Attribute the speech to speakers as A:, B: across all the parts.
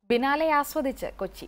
A: biennale ആസ്വദിച്ച് കൊച്ചി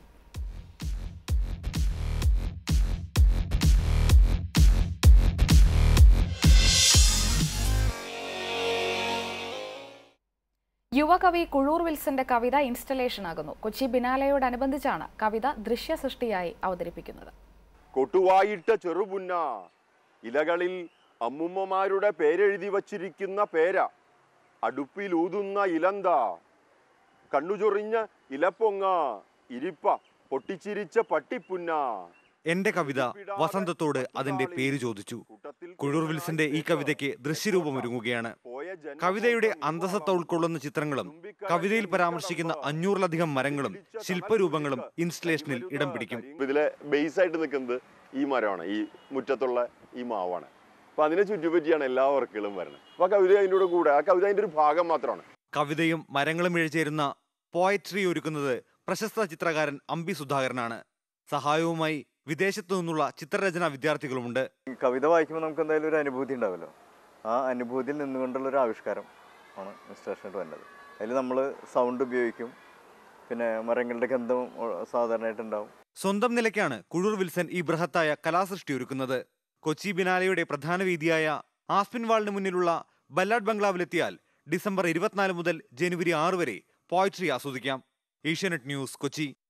A: യുവകവി കുഴൂർ വിൽസന്റെ കവിത ഇൻസ്റ്റലേഷൻ ആകുന്നു കൊച്ചി ബിനാലയോടനുബന്ധിച്ചാണ് കവിത ദൃശ്യസൃഷ്ടിയായി അവതരിപ്പിക്കുന്നത്
B: കൊട്ടുവായിട്ട ചെറുപുന്ന ഇലകളിൽ അമ്മുമ്മമാരുടെ പേരെഴുതി വച്ചിരിക്കുന്ന പേര അടുപ്പിലൂതുന്ന ഇലന്ത കണ്ണുചൊറിഞ്ഞ ഇലപ്പൊങ്ങ ഇരിപ്പ പൊട്ടിച്ചിരിച്ച പട്ടിപ്പുന്ന
C: എന്റെ കവിത വസന്തത്തോട് അതിന്റെ പേര് ചോദിച്ചു കുഴൂർ വിൽസന്റെ ഈ കവിതയ്ക്ക് ദൃശ്യരൂപമൊരുങ്ങുകയാണ് കവിതയുടെ അന്തസത്ത ഉൾക്കൊള്ളുന്ന ചിത്രങ്ങളും കവിതയിൽ പരാമർശിക്കുന്ന അഞ്ഞൂറിലധികം മരങ്ങളും ശില്പരൂപങ്ങളും ഇൻസ്റ്റലേഷനിൽ ഇടം പിടിക്കും
B: ഇതിലെ ബേസ് ആയിട്ട് നിൽക്കുന്നത് ഈ മരമാണ് ഈ മുറ്റത്തുള്ള ഈ മാവാണ് അപ്പൊ അതിനെ ചുറ്റിപ്പറ്റിയാണ് എല്ലാ വർക്കുകളും വരുന്നത് അപ്പൊ ആ കവിത അതിൻ്റെ കൂടെ കൂടെ ആ കവിത അതിന്റെ ഒരു ഭാഗം മാത്രമാണ്
C: കവിതയും മരങ്ങളും ഇഴചേരുന്ന പോയട്രി ഒരുക്കുന്നത് പ്രശസ്ത ചിത്രകാരൻ അമ്പി സുധാകരനാണ് സഹായവുമായി വിദേശത്തു നിന്നുള്ള ചിത്രരചനാ വിദ്യാർത്ഥികളുമുണ്ട്
D: കവിത വായിക്കുമ്പോൾ നമുക്ക് എന്തായാലും ഒരു അനുഭൂതി ഉണ്ടാവുമല്ലോ ആ അനുഭൂതിയിൽ നിന്നുകൊണ്ടുള്ള ഒരു ആവിഷ്കാരം ആണ് ഇൻസ്റ്റലേഷനായിട്ട് വരുന്നത് അതിൽ നമ്മൾ സൗണ്ട് ഉപയോഗിക്കും പിന്നെ മരങ്ങളുടെ ഗന്ധം ഒ- സാധാരണയായിട്ട് ഉണ്ടാവും
C: സ്വന്തം നിലയ്ക്കാണ് കുഴൂർ വിൽസൺ ഈ ബൃഹത്തായ കലാസൃഷ്ടി ഒരുക്കുന്നത് കൊച്ചി ബിനാലയുടെ പ്രധാന വേദിയായ ആസ്പിൻ വാളിന് മുന്നിലുള്ള ബല്ലാഡ് ബംഗ്ലാവിലെത്തിയാൽ ഡിസംബർ ഇരുപത്തിനാല് മുതൽ ജനുവരി ആറ് വരെ പോയട്രി ആസ്വദിക്കാം ഏഷ്യാനെറ്റ് ന്യൂസ് കൊച്ചി